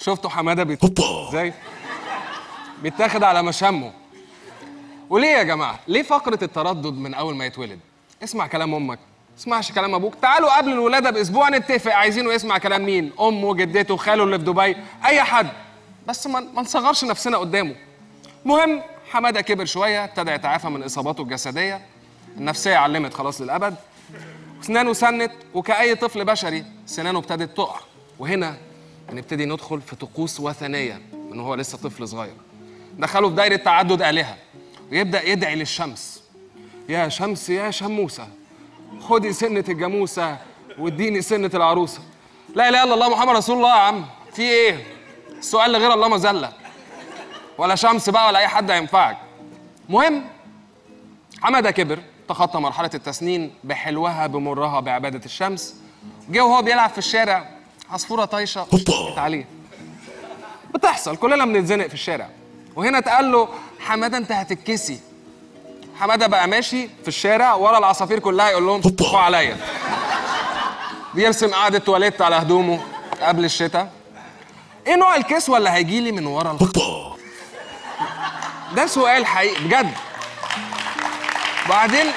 شفتوا حماده بيت ازاي بيتاخد على مشامه وليه يا جماعه ليه فقره التردد من اول ما يتولد اسمع كلام امك اسمعش كلام ابوك تعالوا قبل الولاده باسبوع نتفق عايزينه يسمع كلام مين امه جدته خاله اللي في دبي اي حد بس ما ما نصغرش نفسنا قدامه مهم حماده كبر شويه ابتدى يتعافى من اصاباته الجسديه النفسيه علمت خلاص للابد سنانه سنت وكأي طفل بشري سنانه ابتدت تقع وهنا بنبتدي ندخل في طقوس وثنية من هو لسه طفل صغير دخله في دايرة تعدد آلهة ويبدأ يدعي للشمس يا شمس يا شموسة خدي سنة الجاموسة واديني سنة العروسة لا إله إلا الله محمد رسول الله يا عم في إيه؟ السؤال لغير الله مذلة ولا شمس بقى ولا أي حد هينفعك مهم حماده كبر تخطى مرحلة التسنين بحلوها بمرها بعبادة الشمس جه وهو بيلعب في الشارع عصفورة طايشة جت عليه بتحصل كلنا بنتزنق في الشارع وهنا اتقال له حماده انت هتتكسي حماده بقى ماشي في الشارع ورا العصافير كلها يقول لهم شوفوا عليا بيرسم قعدة تواليت على هدومه قبل الشتاء ايه نوع الكسوة اللي هيجي لي من ورا الخط ده سؤال حقيقي بجد بعدين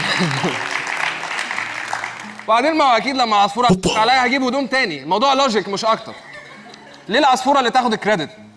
بعدين ما هو اكيد لما العصفوره عليا هجيب هدوم تاني الموضوع لوجيك مش اكتر ليه العصفوره اللي تاخد الكريدت